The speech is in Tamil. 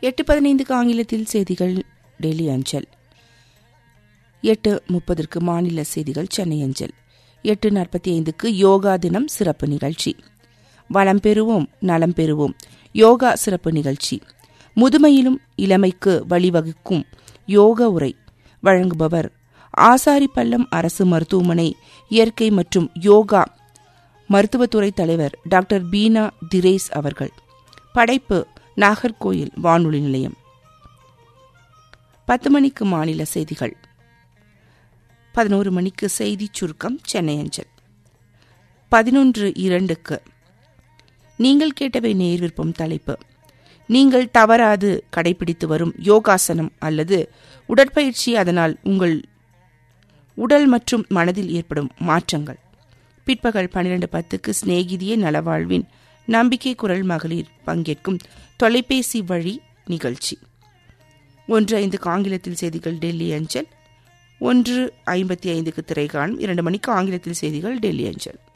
எட்டு பதினைந்துக்கு ஆங்கிலத்தில் செய்திகள் டெல்லி அஞ்சல் எட்டு முப்பதற்கு மாநில செய்திகள் சென்னை அஞ்சல் எட்டு நாற்பத்தி ஐந்துக்கு யோகா தினம் சிறப்பு நிகழ்ச்சி வளம் பெறுவோம் நலம் பெறுவோம் யோகா சிறப்பு நிகழ்ச்சி முதுமையிலும் இளமைக்கு வழிவகுக்கும் யோக உரை வழங்குபவர் ஆசாரிப்பள்ளம் அரசு மருத்துவமனை இயற்கை மற்றும் யோகா மருத்துவத்துறை தலைவர் டாக்டர் பீனா திரேஸ் அவர்கள் படைப்பு நாகர்கோயில் வானொலி நிலையம் பத்து மணிக்கு மாநில செய்திகள் பதினோரு மணிக்கு செய்தி சுருக்கம் சென்னை அஞ்சல் பதினொன்று இரண்டுக்கு நீங்கள் கேட்டவை நேர் விருப்பம் தலைப்பு நீங்கள் தவறாது கடைபிடித்து வரும் யோகாசனம் அல்லது உடற்பயிற்சி அதனால் உங்கள் உடல் மற்றும் மனதில் ஏற்படும் மாற்றங்கள் பிற்பகல் பன்னிரண்டு பத்துக்கு சிநேகிதியே நலவாழ்வின் நம்பிக்கை குரல் மகளிர் பங்கேற்கும் தொலைபேசி வழி நிகழ்ச்சி ஒன்று ஐந்துக்கு ஆங்கிலத்தில் செய்திகள் டெல்லி அஞ்சல் ஒன்று ஐம்பத்தி ஐந்துக்கு திரைகாணும் இரண்டு மணிக்கு ஆங்கிலத்தில் செய்திகள் டெல்லி அஞ்சல்